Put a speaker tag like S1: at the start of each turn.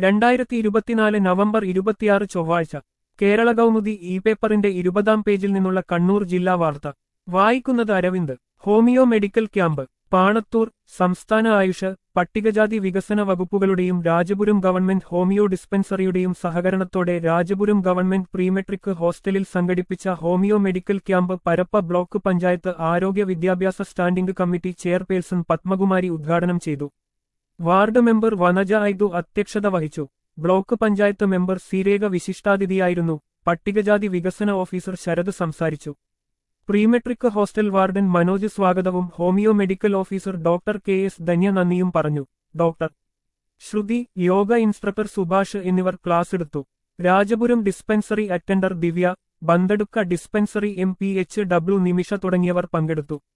S1: രണ്ടായിരത്തി ഇരുപത്തിനാല് നവംബർ ഇരുപത്തിയാറ് ചൊവ്വാഴ്ച കേരള കൗമുദി ഇ പേപ്പറിന്റെ ഇരുപതാം പേജിൽ നിന്നുള്ള കണ്ണൂർ ജില്ലാ വാർത്ത വായിക്കുന്നത് Aravind homeo medical camp Panathur സംസ്ഥാന ആയുഷ് പട്ടികജാതി വികസന വകുപ്പുകളുടെയും രാജപുരം ഗവൺമെന്റ് ഹോമിയോ ഡിസ്പെൻസറിയുടെയും സഹകരണത്തോടെ രാജപുരം ഗവൺമെന്റ് പ്രീമെട്രിക് ഹോസ്റ്റലിൽ സംഘടിപ്പിച്ച homeo medical camp Parappa block panchayat ആരോഗ്യ വിദ്യാഭ്യാസ സ്റ്റാൻഡിംഗ് കമ്മിറ്റി ചെയർപേഴ്സൺ പത്മകുമാരി ഉദ്ഘാടനം ചെയ്തു വാർഡ് മെമ്പർ വനജ ഐദു അധ്യക്ഷത വഹിച്ചു ബ്ലോക്ക് പഞ്ചായത്ത് മെമ്പർ സിരേഖ വിശിഷ്ടാതിഥിയായിരുന്നു പട്ടികജാതി വികസന ഓഫീസർ ശരത് സംസാരിച്ചു പ്രീമെട്രിക് ഹോസ്റ്റൽ വാർഡൻ മനോജ് സ്വാഗതവും homeo medical officer doctor K S Dhanya നന്ദിയും പറഞ്ഞു ഡോക്ടർ ശ്രുതി യോഗ ഇൻസ്ട്രക്ടർ സുഭാഷ് എന്നിവർ ക്ലാസ് എടുത്തു Rajapuram dispensary attender Divya Bandaduka dispensary M P H W Nimisha തുടങ്ങിയവർ പങ്കെടുത്തു